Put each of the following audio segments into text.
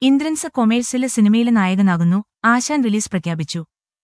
Indrans commercial സിനിമയിലെ നായകനാകുന്നു Ashan release പ്രഖ്യാപിച്ചു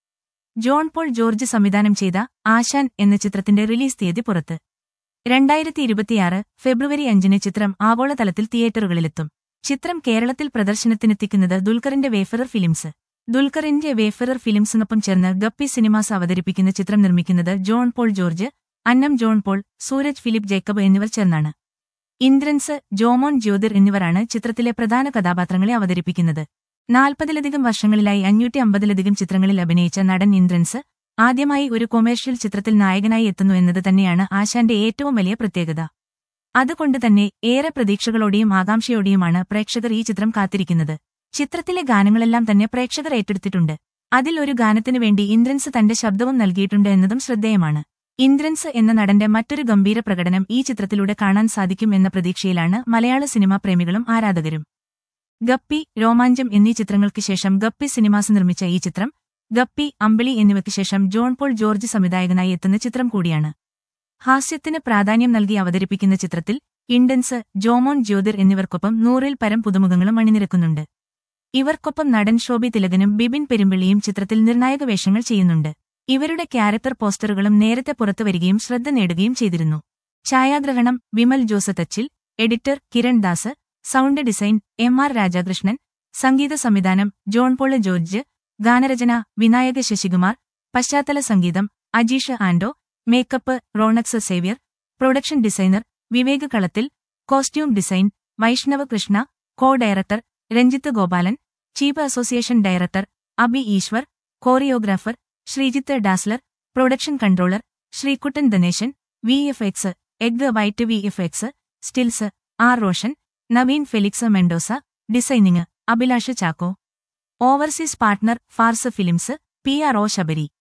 ജോൺ പോൾ ജോർജ് സംവിധാനം ചെയ്ത ആശാൻ എന്ന ചിത്രത്തിന്റെ റിലീസ് തീയതി പുറത്ത് രണ്ടായിരത്തി ഇരുപത്തിയാറ് ഫെബ്രുവരി അഞ്ചിന് ചിത്രം ആഗോളതലത്തിൽ തിയേറ്ററുകളിലെത്തും ചിത്രം കേരളത്തിൽ പ്രദർശനത്തിനെത്തിക്കുന്നത് ദുൽഖറിന്റെ വേഫറർ ഫിലിംസ് ദുൽഖറിന്റെ വേഫറർ ഫിലിംസിനൊപ്പം ചേർന്ന് ഗപ്പി സിനിമാസ് അവതരിപ്പിക്കുന്ന ചിത്രം നിർമ്മിക്കുന്നത് John Paul George Annam John Paul Sooraj Philip Jacob എന്നിവർ ചേർന്നാണ് ഇന്ദ്രൻസ് ജോമോൻ ജ്യോതിർ എന്നിവരാണ് ചിത്രത്തിലെ പ്രധാന കഥാപാത്രങ്ങളെ അവതരിപ്പിക്കുന്നത് നാൽപ്പതിലധികം വർഷങ്ങളിലായി അഞ്ഞൂറ്റി അമ്പതിലധികം ചിത്രങ്ങളിൽ അഭിനയിച്ച നടൻ ഇന്ദ്രൻസ് ആദ്യമായി ഒരു കൊമേഴ്ഷ്യൽ ചിത്രത്തിൽ നായകനായി എത്തുന്നു എന്നത് തന്നെയാണ് ആശാന്റെ ഏറ്റവും വലിയ പ്രത്യേകത അതുകൊണ്ട് തന്നെ ഏറെ പ്രതീക്ഷകളോടെയും ആകാംക്ഷയോടെയുമാണ് പ്രേക്ഷകർ ഈ ചിത്രം കാത്തിരിക്കുന്നത് ചിത്രത്തിലെ ഗാനങ്ങളെല്ലാം തന്നെ പ്രേക്ഷകർ ഏറ്റെടുത്തിട്ടുണ്ട് അതിൽ ഒരു ഗാനത്തിനു വേണ്ടി ഇന്ദ്രൻസ് തന്റെ ശബ്ദവും നൽകിയിട്ടുണ്ട് എന്നതും ശ്രദ്ധേയമാണ് ഇന്ദ്രൻസ് എന്ന നടന്റെ മറ്റൊരു ഗംഭീര പ്രകടനം ഈ ചിത്രത്തിലൂടെ കാണാൻ സാധിക്കും എന്ന പ്രതീക്ഷയിലാണ് മലയാള സിനിമാ പ്രേമികളും ആരാധകരും ഗപ്പി രോമാഞ്ചം എന്നീ ചിത്രങ്ങൾക്ക് ശേഷം ഗപ്പി സിനിമാസ് നിർമ്മിച്ച ഈ ചിത്രം ഗപ്പി അമ്പിളി എന്നിവയ്ക്ക് ശേഷം ജോൺ പോൾ ജോർജ് സംവിധായകനായി എത്തുന്ന ചിത്രം കൂടിയാണ് ഹാസ്യത്തിന് പ്രാധാന്യം നൽകി അവതരിപ്പിക്കുന്ന ചിത്രത്തിൽ ഇൻഡൻസ് ജോമോൻ ജ്യോതിർ എന്നിവർക്കൊപ്പം നൂറിൽ പരം പുതുമുഖങ്ങളും അണിനിരക്കുന്നുണ്ട് ഇവർക്കൊപ്പം നടൻ ശോഭി തിലകനും ബിബിൻ പെരുമ്പിള്ളിയും ചിത്രത്തിൽ നിർണായക വേഷങ്ങൾ ചെയ്യുന്നുണ്ട് ഇവരുടെ ക്യാരക്ടർ പോസ്റ്ററുകളും നേരത്തെ പുറത്തുവരികയും ശ്രദ്ധ നേടുകയും ചെയ്തിരുന്നു ഛായാഗ്രഹണം Vimal Jose Thachil editor Kiran Das sound design M R Rajakrishnan സംഗീത സംവിധാനം ജോൺ പോള് ജോർജ് ഗാനരചന വിനായക ശശികുമാർ പശ്ചാത്തല സംഗീതം Ajeesh Ando makeup Ronex Xavier production designer Vivek Kalathil costume design Vaishnav Krishna co director Ranjith Gopalan chief association director Abi Eswar choreographer Sreejith Dazzler production controller Sreekuttan Danesan V F X Egg White V F X stills R Roshan Naveen Felix Mendoza designing Abhilash Chacko overseas partner Phars Films P R O Sabari